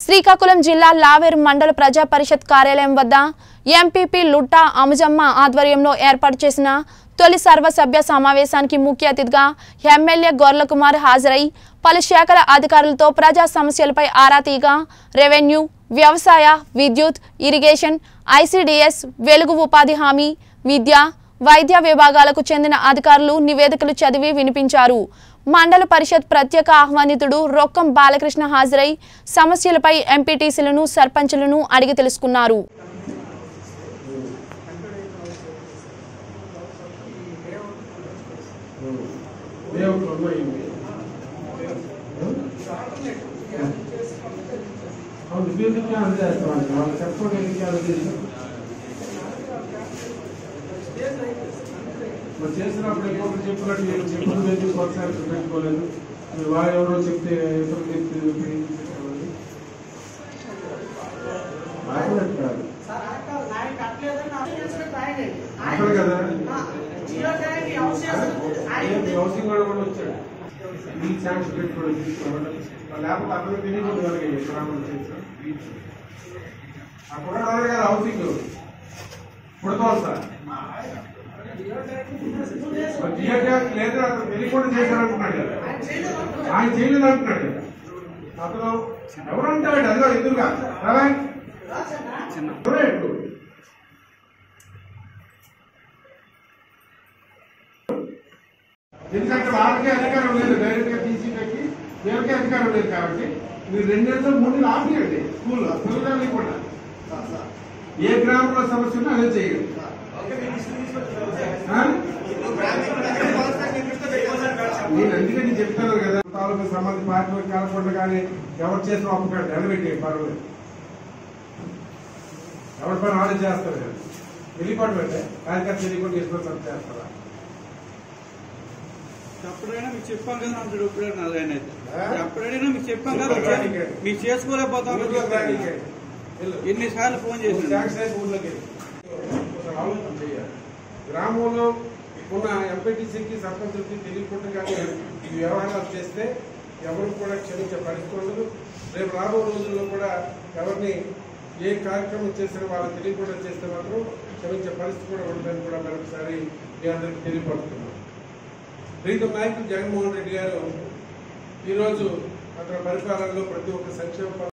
శ్రీకాకుళం జిల్లా లావేరు మండల ప్రజా పరిషత్ కార్యాలయం వద్ద ఎంపీపీ లుట్టా అముజమ్మ ఆధ్వర్యంలో ఏర్పాటు చేసిన తొలి సర్వసభ్య సమావేశానికి ముఖ్య అతిథిగా ఎమ్మెల్యే గొర్లకుమార్ హాజరై పలు శాఖల అధికారులతో ప్రజా సమస్యలపై ఆరా తీయగా రెవెన్యూ వ్యవసాయ విద్యుత్ ఇరిగేషన్ ఐసిడిఎస్ వెలుగు ఉపాధి హామీ విద్య వైద్య విభాగాలకు చెందిన అధికారులు నివేదికలు చదివి వినిపించారు మండల పరిషత్ ప్రత్యేక ఆహ్వానితుడు రొక్కం బాలకృష్ణ హాజరై సమస్యలపై ఎంపీటీసీలను సర్పంచులను అడిగి తెలుసుకున్నారు దేవుడు పోయింది అవును ఫీజుకి అందజేస్తామండి వాళ్ళు చెప్పడానికి అందజేస్తాం మరి చేసినప్పుడు ఇంకొకరు చెప్పినట్టు మీరు చెప్పిన మీద ఒకసారి పెట్టుకోలేదు మీరు వారు ఎవరో చెప్తే ఇతరులు చెప్తే చెప్పాలి రాయనట్టు కాదు అక్కడ కదా ఏంటి హౌసింగ్ కూడా కూడా వచ్చాడు ఈ ఛాన్స్ పెట్టుకోవడం తీసుకోవడం లేకపోతే అక్కడ తెలియకుండా కలిగాయి గ్రామం చేసి అక్కడ ఉన్నారు కదా హౌసింగ్ పుడతాం సార్ మరి జియో ట్యాక్స్ లేదు అతను తెలియకుండా చేశారంటున్నాడు కదా ఆయన చేయలేదు అంటున్నాడు కదా. అతను ఎవరంటాడు అదిగో ఎదురుగా రవా ఎవరు? ఎందుకంటే వాళ్ళకే అధికారం లేదు డైరెక్ట్ గా టీసీ పెట్టి వీళ్ళకే అధికారం లేదు కాబట్టి మీరు రెండు నెలలు మూడు నెలలు ఆపియండి స్కూల్ పిల్లలు కూడా ఏ గ్రామంలో సమస్య ఉన్నా అదే చేయండి ఆ? నేను అందుకని చెప్తాను కదా తాలూకు సంబంధించి పార్టీలకు కాకుండా కానీ ఎవరు చేసిన ఒప్పుకోండి నిలబెట్టి పర్వాలేదు ఎవరి పని ఆలోచన చేస్తారు కదా వెళ్ళిపోవడం అంటే కార్యకర్త తెలియకుండా చేసుకొని చేస్తారా ఎప్పుడైనా మీకు చెప్పాం కదా అంటాడు ఇప్పుడే నాది ఆయన అయితే ఆ? ఎప్పుడైనా మీకు చెప్పాం కదా ఊర్లో రానీకే. మీకు చేసుకోలేకపోతాం అని ఊర్లో చెప్పాను. రానీకే. వెళ్ళు. ఎన్నిసార్లు ఫోన్ ఒక చేసిండు ట్యాక్స్ రేట్ ఊర్లోకి వెళ్ళి. ఒకసారి ఆలోచన చేయాలి. గ్రామంలో ఉన్న ఎంపీటీసీకి సర్పంచులకి తెలియకుండా కానీ ఈ వ్యవహారాలు చేస్తే ఎవరు కూడా క్షమించే పరిస్థితి ఉండదు రేపు రాబో రోజుల్లో కూడా ఎవరిని ఏ కార్యక్రమం చేసినా వాళ్ళకి తెలియకుండా చేస్తే మాత్రం క్షమించే పరిస్థితి కూడా ఉండదని కూడా మరొకసారి మీ అందరికీ తెలియపడుతున్నాం ప్రీతం నాయకులు జగన్మోహన్ రెడ్డి గారు ఈరోజు అతని పరిపాలనలో ప్రతి ఒక్క సంక్షేమ